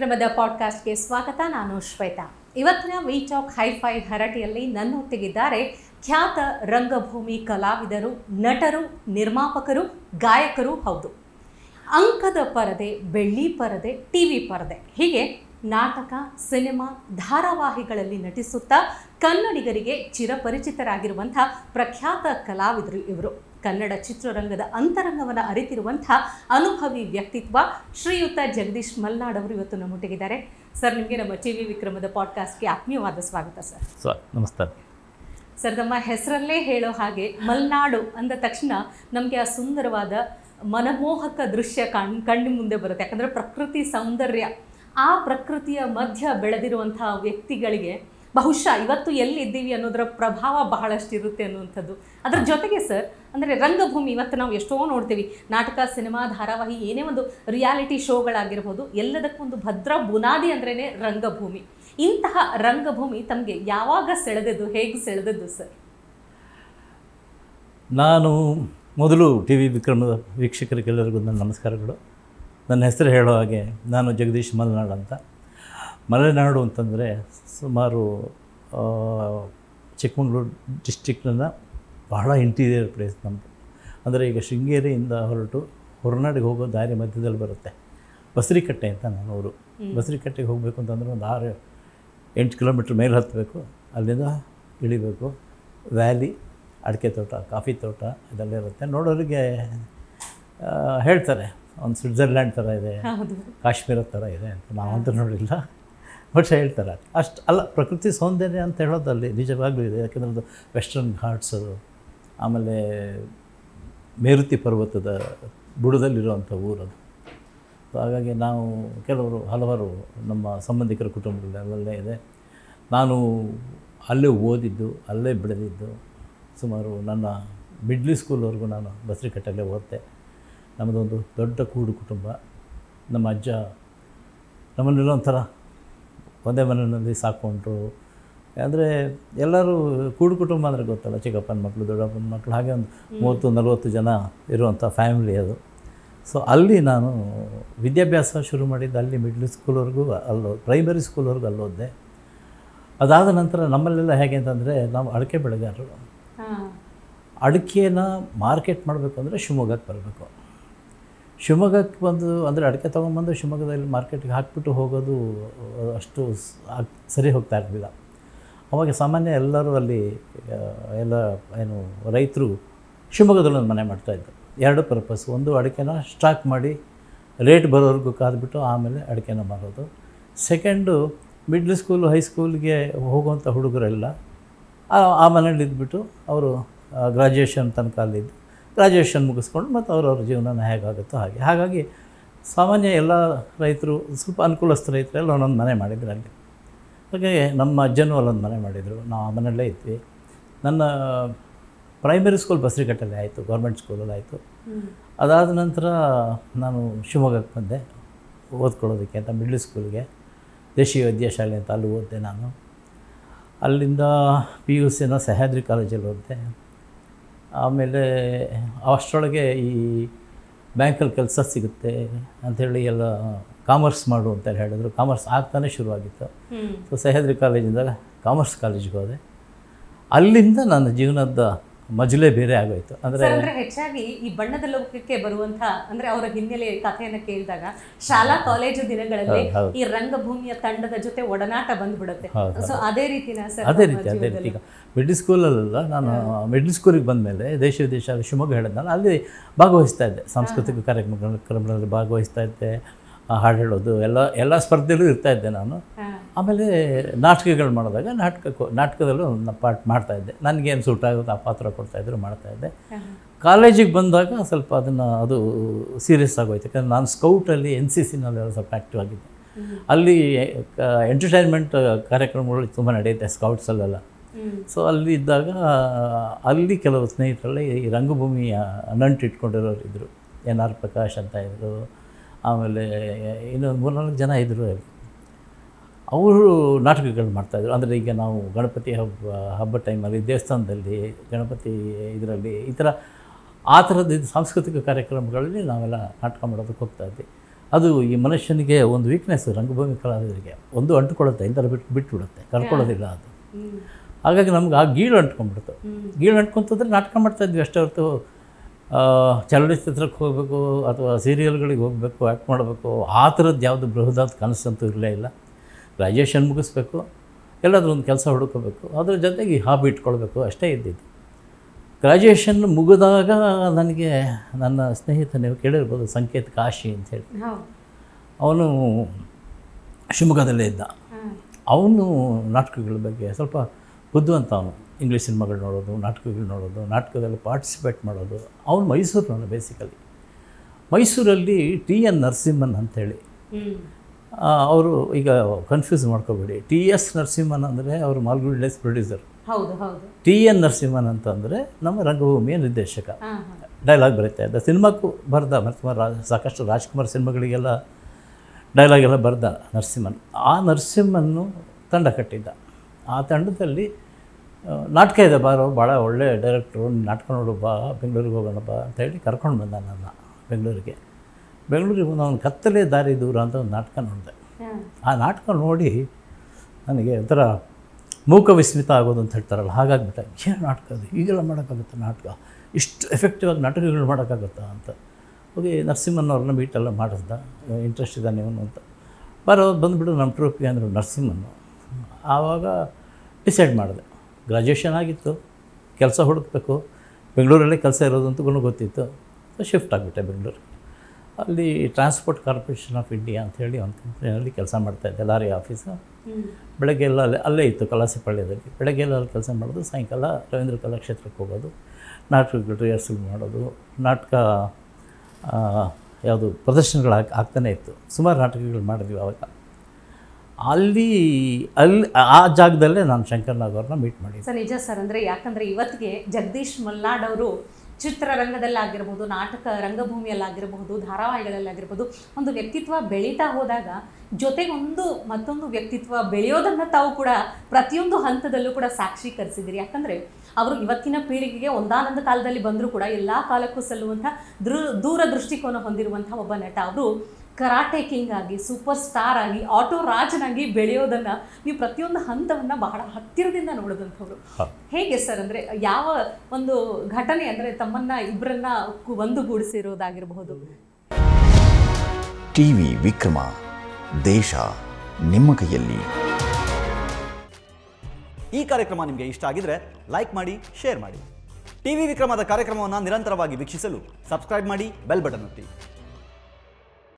ವಿಕ್ರಮದ ಪಾಡ್ಕಾಸ್ಟ್ಗೆ ಸ್ವಾಗತ ನಾನು ಶ್ವೇತಾ ಇವತ್ತಿನ ವಿ ಟಾಕ್ ಹೈಫೈ ಹರಟಿಯಲ್ಲಿ ನನ್ನೊಟ್ಟಿಗಿದ್ದಾರೆ ಖ್ಯಾತ ರಂಗಭೂಮಿ ಕಲಾವಿದರು ನಟರು ನಿರ್ಮಾಪಕರು ಗಾಯಕರು ಹೌದು ಅಂಕದ ಪರದೆ ಬೆಳ್ಳಿ ಪರದೆ ಟಿ ವಿ ಪರದೆ ಹೀಗೆ ನಾಟಕ ಸಿನಿಮಾ ಧಾರಾವಾಹಿಗಳಲ್ಲಿ ನಟಿಸುತ್ತಾ ಕನ್ನಡಿಗರಿಗೆ ಚಿರಪರಿಚಿತರಾಗಿರುವಂಥ ಪ್ರಖ್ಯಾತ ಕಲಾವಿದರು ಇವರು ಕನ್ನಡ ಚಿತ್ರರಂಗದ ಅಂತರಂಗವನ್ನು ಅರಿತಿರುವಂಥ ಅನುಭವಿ ವ್ಯಕ್ತಿತ್ವ ಶ್ರೀಯುತ ಜಗದೀಶ್ ಮಲ್ನಾಡ್ ಅವರು ಇವತ್ತು ನಮ್ಮೊಟ್ಟಿಗಿದ್ದಾರೆ ಸರ್ ನಿಮಗೆ ನಮ್ಮ ಟಿ ವಿ ವಿಕ್ರಮದ ಪಾಡ್ಕಾಸ್ಟ್ಗೆ ಆತ್ಮೀಯವಾದ ಸ್ವಾಗತ ಸರ್ ಸ ನಮಸ್ಕಾರ ಸರ್ ನಮ್ಮ ಹೆಸರಲ್ಲೇ ಹೇಳೋ ಹಾಗೆ ಮಲ್ನಾಡು ಅಂದ ತಕ್ಷಣ ನಮಗೆ ಆ ಸುಂದರವಾದ ಮನಮೋಹಕ ದೃಶ್ಯ ಕಣ್ ಕಣ್ಣು ಮುಂದೆ ಬರುತ್ತೆ ಯಾಕಂದರೆ ಪ್ರಕೃತಿ ಸೌಂದರ್ಯ ಆ ಪ್ರಕೃತಿಯ ಮಧ್ಯ ಬೆಳೆದಿರುವಂತಹ ವ್ಯಕ್ತಿಗಳಿಗೆ ಬಹುಶಃ ಇವತ್ತು ಎಲ್ಲಿದ್ದೀವಿ ಅನ್ನೋದರ ಪ್ರಭಾವ ಬಹಳಷ್ಟು ಇರುತ್ತೆ ಅನ್ನುವಂಥದ್ದು ಅದರ ಜೊತೆಗೆ ಸರ್ ಅಂದರೆ ರಂಗಭೂಮಿ ಇವತ್ತು ನಾವು ಎಷ್ಟೋ ನೋಡ್ತೀವಿ ನಾಟಕ ಸಿನಿಮಾ ಧಾರಾವಾಹಿ ಏನೇ ಒಂದು ರಿಯಾಲಿಟಿ ಶೋಗಳಾಗಿರ್ಬೋದು ಎಲ್ಲದಕ್ಕೊಂದು ಭದ್ರ ಬುನಾದಿ ಅಂದ್ರೇ ರಂಗಭೂಮಿ ಇಂತಹ ರಂಗಭೂಮಿ ತಮಗೆ ಯಾವಾಗ ಸೆಳೆದದ್ದು ಹೇಗೆ ಸೆಳೆದದ್ದು ಸರ್ ನಾನು ಮೊದಲು ಟಿ ವಿ ವಿಕ್ರಮದ ವೀಕ್ಷಕರಿಗೆಲ್ಲರಿಗೂ ನನ್ನ ನಮಸ್ಕಾರಗಳು ನನ್ನ ಹೆಸರು ಹೇಳೋ ಹಾಗೆ ನಾನು ಜಗದೀಶ್ ಮಲೆನಾಡು ಅಂತ ಮಲೆನಾಡು ಅಂತಂದರೆ ಸುಮಾರು ಆ, ಚಿಕ್ಕಮಗಳೂರು ಡಿಸ್ಟಿಕ್ನ ಬಹಳ ಇಂಟೀರಿಯರ್ ಪ್ಲೇಸ್ ನಮ್ಮದು ಅಂದರೆ ಈಗ ಶೃಂಗೇರಿಯಿಂದ ಹೊರಟು ಹೊರನಾಡಿಗೆ ಹೋಗೋ ದಾರಿ ಮಧ್ಯದಲ್ಲಿ ಬರುತ್ತೆ ಬಸರಿಕಟ್ಟೆ ಅಂತ ನನ್ನ ಊರು ಬಸರಿಕಟ್ಟೆಗೆ ಹೋಗಬೇಕು ಅಂತಂದರೆ ಒಂದು ಆರು ಎಂಟು ಕಿಲೋಮೀಟ್ರ್ ಮೇಲೆ ಹತ್ತಬೇಕು ಅಲ್ಲಿಂದ ಇಳಿಬೇಕು ವ್ಯಾಲಿ ಅಡಿಕೆ ತೋಟ ಕಾಫಿ ತೋಟ ಇದೆಲ್ಲ ಇರುತ್ತೆ ನೋಡೋರಿಗೆ ಆ, ಹೇಳ್ತಾರೆ ಒಂದು ಸ್ವಿಟ್ಜರ್ಲ್ಯಾಂಡ್ ಥರ ಇದೆ ಹೌದು ಕಾಶ್ಮೀರ ಥರ ಇದೆ ಅಂತ ನಾವಂತೂ ನೋಡಿಲ್ಲ ಬಟ್ ಹೇಳ್ತಾರೆ ಅಷ್ಟು ಅಲ್ಲ ಪ್ರಕೃತಿ ಸೌಂದರ್ಯ ಅಂತ ಹೇಳೋದಲ್ಲಿ ನಿಜವಾಗ್ಲೂ ಇದೆ ಯಾಕೆಂದರೆ ಅದು ವೆಸ್ಟರ್ನ್ ಘಾಟ್ಸು ಆಮೇಲೆ ಮೇರುತಿ ಪರ್ವತದ ಬುಡದಲ್ಲಿರುವಂಥ ಊರದು ಸೊ ಹಾಗಾಗಿ ನಾವು ಕೆಲವರು ಹಲವಾರು ನಮ್ಮ ಸಂಬಂಧಿಕರ ಕುಟುಂಬಗಳಲ್ಲೇ ಇದೆ ನಾನು ಅಲ್ಲೇ ಓದಿದ್ದು ಅಲ್ಲೇ ಬೆಳೆದಿದ್ದು ಸುಮಾರು ನನ್ನ ಮಿಡ್ಲಿ ಸ್ಕೂಲ್ವರೆಗೂ ನಾನು ಬಸರಿಕಟ್ಟಲ್ಲೇ ಓದಿದೆ ನಮ್ಮದೊಂದು ದೊಡ್ಡ ಕೂಡು ಕುಟುಂಬ ನಮ್ಮ ಅಜ್ಜ ನಮ್ಮನ್ನೆಲ್ಲ ಒಂಥರ ಒಂದೇ ಮನೆಯಲ್ಲಿ ಸಾಕೊಂಡ್ರು ಅಂದರೆ ಎಲ್ಲರೂ ಕೂಡು ಕುಟುಂಬ ಅಂದರೆ ಗೊತ್ತಲ್ಲ ಚಿಕ್ಕಪ್ಪನ ಮಕ್ಕಳು ದೊಡ್ಡಪ್ಪನ ಮಕ್ಕಳು ಹಾಗೆ ಒಂದು ಮೂವತ್ತು ನಲವತ್ತು ಜನ ಇರುವಂಥ ಫ್ಯಾಮಿಲಿ ಅದು ಸೊ ಅಲ್ಲಿ ನಾನು ವಿದ್ಯಾಭ್ಯಾಸ ಶುರು ಮಾಡಿದ್ದು ಅಲ್ಲಿ ಮಿಡ್ಲ್ ಸ್ಕೂಲ್ವರೆಗೂ ಅಲ್ಲೋ ಪ್ರೈಮರಿ ಸ್ಕೂಲ್ವರೆಗೂ ಅಲ್ಲೋದೆ ಅದಾದ ನಂತರ ನಮ್ಮಲ್ಲೆಲ್ಲ ಹೇಗೆ ಅಂತಂದರೆ ನಾವು ಅಡಿಕೆ ಬೆಳೆಗಾರರು ಹಾಂ ಅಡಿಕೆನ ಮಾರ್ಕೆಟ್ ಮಾಡಬೇಕು ಅಂದರೆ ಶಿವಮೊಗ್ಗಕ್ಕೆ ಬರಬೇಕು ಶಿವಮೊಗ್ಗಕ್ಕೆ ಬಂದು ಅಂದರೆ ಅಡಿಕೆ ತೊಗೊಂಬಂದು ಶಿವಮೊಗ್ಗದಲ್ಲಿ ಮಾರ್ಕೆಟ್ಗೆ ಹಾಕ್ಬಿಟ್ಟು ಹೋಗೋದು ಅಷ್ಟು ಸ್- ಆಗ್- ಸರಿ ಹೋಗ್ತಾ ಇರಲಿಲ್ಲ ಅವಾಗ ಸಾಮಾನ್ಯ ಎಲ್ಲರೂ ಅಲ್ಲಿ ಆ, ಎಲ್ಲ ಏನು ರೈತರು ಶಿವಮೊಗ್ಗದಲ್ಲಿ ಒಂದು ಮನೆ ಮಾಡ್ತಾಯಿದ್ರು ಎರಡು ಪರ್ಪಸ್ ಒಂದು ಅಡಿಕೆನ ಸ್ಟಾಕ್ ಮಾಡಿ ರೇಟ್ ಬರೋವರೆಗೂ ಕಾದ್ಬಿಟ್ಟು ಆಮೇಲೆ ಅಡಿಕೆನ ಮಾರೋದು ಸೆಕೆಂಡು ಮಿಡ್ಲ್ ಸ್ಕೂಲು ಹೈಸ್ಕೂಲ್ಗೆ ಹೋಗುವಂಥ ಹುಡುಗರೆಲ್ಲ ಆ ಆ ಮನೇಲಿ ಇದ್ಬಿಟ್ಟು ಅವರು ಗ್ರಾಜ್ಯುಯೇಷನ್ ತನಕ ಅಲ್ಲಿದ್ದು ಗ್ರಾಜ್ಯುಯೇಷನ್ ಮುಗಿಸ್ಕೊಂಡು ಮತ್ತು ಅವ್ರವ್ರ ಜೀವನನ ಹೇಗಾಗುತ್ತೋ ಹಾಗೆ ಹಾಗಾಗಿ ಸಾಮಾನ್ಯ ಎಲ್ಲ ರೈತರು ಸ್ವಲ್ಪ ಅನುಕೂಲಸ್ಥ ರೈತರೆಲ್ಲ ಒಂದೊಂದು ಮನೆ ಮಾಡಿದ್ರು ಅಲ್ಲಿ ಹಾಗೆ ನಮ್ಮ ಅಜ್ಜನೂ ಅಲ್ಲೊಂದು ಮನೆ ಮಾಡಿದರು ನಾವು ಆ ಮನೆಯಲ್ಲೇ ಇದ್ವಿ ನನ್ನ ಪ್ರೈಮರಿ ಸ್ಕೂಲ್ ಬಸರಿಕಟ್ಟಲ್ಲೇ ಆಯಿತು ಗೌರ್ಮೆಂಟ್ ಸ್ಕೂಲಲ್ಲಿ ಆಯಿತು ಅದಾದ ನಂತರ ನಾನು ಶಿವಮೊಗ್ಗಕ್ಕೆ ಬಂದೆ ಓದ್ಕೊಳ್ಳೋದಕ್ಕೆ ಅಂತ ಮಿಡ್ಲ್ ಸ್ಕೂಲ್ಗೆ ದೇಶೀಯ ವಿದ್ಯಾಶಾಲೆ ಅಂತ ಅಲ್ಲಿ ಓದಿದೆ ನಾನು ಅಲ್ಲಿಂದ ಪಿ ಯು ಸಿನ ಸಹ್ಯಾದ್ರಿ ಕಾಲೇಜಲ್ಲಿ ಓದಿದೆ ಆಮೇಲೆ ಅಷ್ಟರೊಳಗೆ ಈ ಬ್ಯಾಂಕಲ್ಲಿ ಕೆಲಸ ಸಿಗುತ್ತೆ ಅಂಥೇಳಿ ಎಲ್ಲ ಕಾಮರ್ಸ್ ಮಾಡು ಅಂತ ಹೇಳಿದ್ರು ಕಾಮರ್ಸ್ ಆಗ್ತಾನೆ ಶುರುವಾಗಿತ್ತು ಹ್ಞೂ ಸೊ ಸಹ್ಯಾದ್ರಿ ಕಾಲೇಜಿಂದ ಕಾಮರ್ಸ್ ಕಾಲೇಜಿಗೆ ಹೋದೆ ಅಲ್ಲಿಂದ ನನ್ನ ಜೀವನದ ಮಜಲೇ ಬೇರೆ ಆಗೋಯ್ತು ಅಂದರೆ ಸರ್ ಅಂದ್ರೆ ಹೆಚ್ಚಾಗಿ ಈ ಬಣ್ಣದ ಲೋಕಕ್ಕೆ ಬರುವಂತ ಅಂದ್ರೆ ಅವರ ಹಿನ್ನೆಲೆ ಕಥೆಯನ್ನ ಕೇಳಿದಾಗ ಶಾಲಾ ಕಾಲೇಜು ದಿನಗಳಲ್ಲಿ ಹೌದು, ಹೌದು. ಈ ರಂಗಭೂಮಿಯ ತಂಡದ ಜೊತೆ ಒಡನಾಟ ಬಂದ್ಬಿಡುತ್ತೆ ಹೌದು, ಸೊ ಅದೇ ರೀತಿನ ಸರ್ ಅದೇ ನಮ್ಮ ರೀತಿ ಅದೇ ರೀತಿ ಜೀವನದಲ್ಲಿ? ಈಗ ಮಿಡ್ಲ್ ಸ್ಕೂಲಲ್ಲ ನಾನು ಮಿಡ್ಲ್ ಸ್ಕೂಲಿಗೆ ಬಂದಮೇಲೆ ದೇಶ ವಿದೇಶ ಶಿವಮೊಗ್ಗ ಹೇಳಿದ್ನಲ್ಲ ಅಲ್ಲಿ ಭಾಗವಹಿಸ್ತಾ ಇದ್ದೆ ಸಾಂಸ್ಕೃತಿಕ ಕಾರ್ಯಕ್ರಮ ಕ್ರಮಗಳಲ್ಲಿ ಭಾಗವಹಿಸ್ತಾ ಇದ್ದೆ ಆ ಹಾಡು ಹೇಳೋದು ಎಲ್ಲ ಎಲ್ಲ ಸ್ಪರ್ಧೆಯಲ್ಲೂ ಇರ್ತಾ ಇದ್ದೆ ನಾನು ಹಾ. ಆಮೇಲೆ ನಾಟಕಗಳು ಮಾಡಿದಾಗ ನಾಟಕಕ್ಕೂ ನಾಟಕದಲ್ಲೂ ಒಂದು ಪಾರ್ಟ್ ಮಾಡ್ತಾ ಇದ್ದೆ ನನಗೇನು ಸೂಟ್ ಆಗುತ್ತೆ ಆ ಪಾತ್ರ ಕೊಡ್ತಾಯಿದ್ರು ಮಾಡ್ತಾಯಿದ್ದೆ ಹಾ. ಕಾಲೇಜಿಗೆ ಬಂದಾಗ ಸ್ವಲ್ಪ ಅದನ್ನು ಅದು ಸೀರಿಯಸ್ ಆಗೋಯ್ತು ಯಾಕಂದರೆ ನಾನು ಸ್ಕೌಟಲ್ಲಿ ಎನ್ ಸಿ ಸಿನಲ್ಲೆಲ್ಲ ಸ್ವಲ್ಪ ಆ್ಯಕ್ಟಿವ್ ಆಗಿದ್ದೆ ಅಲ್ಲಿ ಎಂಟರ್ಟೈನ್ಮೆಂಟ್ ಕಾರ್ಯಕ್ರಮಗಳು ತುಂಬ ನಡೆಯುತ್ತೆ ಸ್ಕೌಟ್ಸಲ್ಲೆಲ್ಲ ಹ್ಮ್. ಸೊ ಅಲ್ಲಿ ಇದ್ದಾಗ ಅಲ್ಲಿ ಕೆಲವು ಸ್ನೇಹಿತರಲ್ಲಿ ಈ ರಂಗಭೂಮಿಯ ನಂಟು ಇಟ್ಕೊಂಡಿರೋರು ಇದ್ದರು ಎನ್ ಆರ್ ಪ್ರಕಾಶ್ ಅಂತ ಇದ್ದರು ಆಮೇಲೆ ಇನ್ನೊಂದು ಮೂರ್ನಾಲ್ಕು ಜನ ಇದ್ದರು ಅಲ್ಲಿ ಅವರು ನಾಟಕಗಳು ಮಾಡ್ತಾಯಿದ್ರು ಅಂದರೆ ಈಗ ನಾವು ಗಣಪತಿ ಹಬ್ಬ ಹಬ್ಬ ಟೈಮಲ್ಲಿ ದೇವಸ್ಥಾನದಲ್ಲಿ ಗಣಪತಿ ಇದರಲ್ಲಿ ಈ ಥರ ಆ ಥರದ್ದು ಇದು ಸಾಂಸ್ಕೃತಿಕ ಕಾರ್ಯಕ್ರಮಗಳಲ್ಲಿ ನಾವೆಲ್ಲ ನಾಟಕ ಮಾಡೋದಕ್ಕೆ ಹೋಗ್ತಾ ಇದ್ವಿ ಅದು ಈ ಮನುಷ್ಯನಿಗೆ ಒಂದು ವೀಕ್ನೆಸ್ ರಂಗಭೂಮಿ ಕಲಾವಿದರಿಗೆ ಒಂದು ಅಂಟ್ಕೊಳ್ಳುತ್ತೆ ಇಂಥರ ಬಿಟ್ಟು ಬಿಟ್ಬಿಡುತ್ತೆ ಕರ್ಕೊಳ್ಳೋದಿಲ್ಲ ಅದು ಹ್ಮ್ ಹಾಗಾಗಿ ನಮ್ಗೆ ಆ ಗೀಳು ಅಂಟ್ಕೊಂಡ್ಬಿಡ್ತು ಹ್ಮ್. ಗೀಳು ಅಂಟ್ಕೊಂತಂದ್ರೆ ನಾಟಕ ಮಾಡ್ತಾ ಇದ್ವಿ ಅಷ್ಟೇ ಹೊರತು ಆ, ಚಲನಚಿತ್ರಕ್ಕೆ ಹೋಗಬೇಕು ಅಥವಾ ಸೀರಿಯಲ್ಗಳಿಗೆ ಹೋಗಬೇಕು ಆ್ಯಕ್ಟ್ ಮಾಡಬೇಕು ಆ ಥರದ್ದು ಯಾವುದು ಬೃಹದಾದ ಕನಸಂತೂ ಇರಲೇ ಇಲ್ಲ ಗ್ರ್ಯಾಜುಯೇಷನ್ ಮುಗಿಸ್ಬೇಕು ಎಲ್ಲಾದರೂ ಒಂದು ಕೆಲಸ ಹುಡುಕೋಬೇಕು ಅದ್ರ ಜೊತೆಗೆ ಈ ಹಾಬಿ ಇಟ್ಕೊಳ್ಬೇಕು ಅಷ್ಟೇ ಇದ್ದಿದ್ದು ಗ್ರ್ಯಾಜುಯೇಷನ್ ಮುಗಿದಾಗ ನನಗೆ ನನ್ನ ಸ್ನೇಹಿತ ನೀವು ಕೇಳಿರ್ಬೋದು ಸಂಕೇತ್ ಕಾಶಿ ಅಂತ ಹೇಳಿ ಹೌದು ಅವನು ಶಿವಮೊಗ್ಗದಲ್ಲೇ ಇದ್ದ ಹಾಂ ಅವನು ನಾಟಕಗಳ ಬಗ್ಗೆ ಸ್ವಲ್ಪ ಬುದ್ಧಿವಂತ ಅವನು ಇಂಗ್ಲೀಷ್ ಸಿನಿಮಾಗಳು ನೋಡೋದು ನಾಟಕಗಳು ನೋಡೋದು ನಾಟಕದಲ್ಲಿ ಪಾರ್ಟಿಸಿಪೇಟ್ ಮಾಡೋದು ಅವನು ಮೈಸೂರಿನವನು ಬೇಸಿಕಲಿ ಮೈಸೂರಲ್ಲಿ ಟಿ ಎನ್ ನರಸಿಂಹನ್ ಅಂಥೇಳಿ ಹ್ಮ್ ಅವರು ಈಗ ಕನ್ಫ್ಯೂಸ್ ಮಾಡ್ಕೋಬೇಡಿ ಟಿ ಎಸ್ ನರಸಿಂಹನ್ ಅಂದರೆ ಅವರು ಮಾಲ್ಗುಡಿಲೇಸ್ ಪ್ರೊಡ್ಯೂಸರ್ ಹೌದು ಹೌದು ಟಿ ಎನ್ ನರಸಿಂಹನ್ ಅಂತಂದರೆ ನಮ್ಮ ರಂಗಭೂಮಿಯ ನಿರ್ದೇಶಕ ಹಾಂ ಹಾಂ ಡೈಲಾಗ್ ಬರೀತಾ ಇದ್ದ ಸಿನಿಮಾಕ್ಕೂ ಬರ್ದ ನರಸಿಂಹ ರಾ ಸಾಕಷ್ಟು ರಾಜ್ಕುಮಾರ್ ಸಿನಿಮಾಗಳಿಗೆಲ್ಲ ಡೈಲಾಗ್ ಎಲ್ಲ ಬರ್ದ ನರಸಿಂಹನ್ ಆ ನರಸಿಂಹನ್ನು ತಂಡ ಕಟ್ಟಿದ್ದ ಆ ತಂಡದಲ್ಲಿ ಆ, ನಾಟಕ ಇದೆ ಬಾರೋ ಭಾಳ ಒಳ್ಳೆ ಡೈರೆಕ್ಟ್ರು ನೀನ್ ನಾಟಕ ನೋಡು ಬಾ ಬೆಂಗಳೂರಿಗೆ ಹೋಗೋಣ ಬಾ ಅಂತ ಹೇಳಿ ಕರ್ಕೊಂಡು ಬಂದ ನನ್ನ ಬೆಂಗಳೂರಿಗೆ ಬೆಂಗಳೂರಿಗೆ ಬಂದು ಅವನು ಕತ್ತಲೇ ದಾರಿ ದೂರ ಅಂತ ಒಂದು ನಾಟಕ ನೋಡಿದೆ ಹಾಂ ಆ ನಾಟಕ ನೋಡಿ ನನಗೆ ಒಂಥರ ಮೂಕ ವಿಸ್ಮಿತ ಆಗೋದು ಅಂತ ಹೇಳ್ತಾರಲ್ಲ ಹಾಗಾಗ್ಬಿಟ್ಟೆ ಏನು ನಾಟಕ ಅದು ಹೀಗೆಲ್ಲ ಮಾಡೋಕ್ಕಾಗುತ್ತಾ ನಾಟಕ ಇಷ್ಟು ಎಫೆಕ್ಟಿವ್ ಆಗಿ ನಾಟಕಗಳು ಮಾಡೋಕ್ಕಾಗುತ್ತಾ ಅಂತ ಹೋಗಿ ನರಸಿಂಹನವ್ರನ್ನ ಮೀಟೆಲ್ಲ ಮಾಡಿಸ್ದ ಇಂಟ್ರೆಸ್ಟ್ ಇದ್ದಾನೆ ಇವನು ಅಂತ ಬರೋ ಬಂದುಬಿಡು ನಮ್ಮ ಟ್ರೂಪಿಗೆ ಅಂದರು ನರಸಿಂಹನ್ನು ಆವಾಗ ಡಿಸೈಡ್ ಮಾಡಿದೆ ಗ್ರ್ಯಾಜುಯೇಷನ್ ಆಗಿತ್ತು ಕೆಲಸ ಹುಡುಕಬೇಕು ಬೆಂಗಳೂರಲ್ಲೇ ಕೆಲಸ ಇರೋದು ಅಂತ ಗೊತ್ತಿತ್ತು ಶಿಫ್ಟ್ ಆಗಿಬಿಟ್ಟೆ ಬೆಂಗಳೂರಿಗೆ ಅಲ್ಲಿ ಟ್ರಾನ್ಸ್ಪೋರ್ಟ್ ಕಾರ್ಪೊರೇಷನ್ ಆಫ್ ಇಂಡಿಯಾ ಅಂತ ಹೇಳಿ ಒಂದು ಕಂಪ್ನಿಯಲ್ಲಿ ಕೆಲಸ ಮಾಡ್ತಾಯಿದ್ದೆ ಲಾರಿ ಆಫೀಸು ಹ್ಮ್ ಬೆಳಗ್ಗೆ ಎಲ್ಲ ಅಲ್ಲೇ ಅಲ್ಲೇ ಇತ್ತು ಕಲಾಸಿಪಾಳ್ಯದಲ್ಲಿ ಬೆಳಗ್ಗೆ ಎಲ್ಲ ಅಲ್ಲಿ ಕೆಲಸ ಮಾಡೋದು ಸಾಯಂಕಾಲ ರವೀಂದ್ರ ಕಲಾಕ್ಷೇತ್ರಕ್ಕೆ ಹೋಗೋದು ನಾಟಕಗಳು ರಿಹರ್ಸಲ್ ಮಾಡೋದು ನಾಟಕ ಆ, ಯಾವುದು ಪ್ರದರ್ಶನಗಳು ಆಗ್ ಆಗ್ತಾನೆ ಇತ್ತು ಸುಮಾರು ನಾಟಕಗಳು ಮಾಡಿದ್ವಿ ಅವಾಗ ಅಲ್ಲಿ ಅಲ್ಲಿ ಆ ಜಾಗದಲ್ಲೇ ನಾನು ಶಂಕರ್ ನಾಗ್ ಅವ್ರನ್ನ ಮೀಟ್ ಮಾಡಿದ್ದೆ ಸರ್ ನಿಜ ಸರ್ ಅಂದರೆ ಯಾಕಂದರೆ ಇವತ್ತಿಗೆ ಜಗದೀಶ್ ಮಲ್ನಾಡ್ ಅವರು ಚಿತ್ರರಂಗದಲ್ಲಾಗಿರ್ಬೋದು ನಾಟಕ ರಂಗಭೂಮಿಯಲ್ಲಾಗಿರಬಹುದು ಧಾರಾವಾಹಿಗಳಲ್ಲಾಗಿರ್ಬೋದು ಒಂದು ವ್ಯಕ್ತಿತ್ವ ಬೆಳೀತಾ ಹೋದಾಗ ಜೊತೆಗೊಂದು ಮತ್ತೊಂದು ವ್ಯಕ್ತಿತ್ವ ಬೆಳೆಯೋದನ್ನು ತಾವು ಕೂಡ ಪ್ರತಿಯೊಂದು ಹಂತದಲ್ಲೂ ಕೂಡ ಸಾಕ್ಷೀಕರಿಸಿದಿರಿ ಯಾಕಂದರೆ ಅವರು ಇವತ್ತಿನ ಪೀಳಿಗೆಗೆ ಒಂದಾನೊಂದು ಕಾಲದಲ್ಲಿ ಬಂದರೂ ಕೂಡ ಎಲ್ಲ ಕಾಲಕ್ಕೂ ಸಲ್ಲುವಂಥ ದೃ ದೂರ ದೃಷ್ಟಿಕೋನ ಹೊಂದಿರುವಂಥ ಒಬ್ಬ ನಟ ಅವರು ಕರಾಟೆ ಕಿಂಗ್ ಆಗಿ ಸೂಪರ್ ಸ್ಟಾರ್ ಆಗಿ ಆಟೋ ರಾಜನಾಗಿ ಬೆಳೆಯೋದನ್ನು ನೀವು ಪ್ರತಿಯೊಂದು ಹಂತವನ್ನು ಬಹಳ ಹತ್ತಿರದಿಂದ ನೋಡಿದಂಥವ್ರು ಹೌದು. ಹೇಗೆ ಸರ್ ಅಂದರೆ ಯಾವ ಒಂದು ಘಟನೆ ಅಂದರೆ ತಮ್ಮನ್ನ ಇಬ್ಬರನ್ನ ಕು- ಒಂದುಗೂಡಿಸಿರೋದಾಗಿರಬಹುದು ಟಿವಿ ವಿಕ್ರಮ ದೇಶ ನಿಮ್ಮ ಕೈಯಲ್ಲಿ ಈ ಕಾರ್ಯಕ್ರಮ ನಿಮಗೆ ಇಷ್ಟ ಆಗಿದ್ರೆ ಲೈಕ್ ಮಾಡಿ ಶೇರ್ ಮಾಡಿ ಟಿವಿ ವಿಕ್ರಮದ ಕಾರ್ಯಕ್ರಮವನ್ನು ನಿರಂತರವಾಗಿ ವೀಕ್ಷಿಸಲು ಸಬ್ಸ್ಕ್ರೈಬ್ ಮಾಡಿ ಬೆಲ್ ಬಟನ್ ಒತ್ತಿ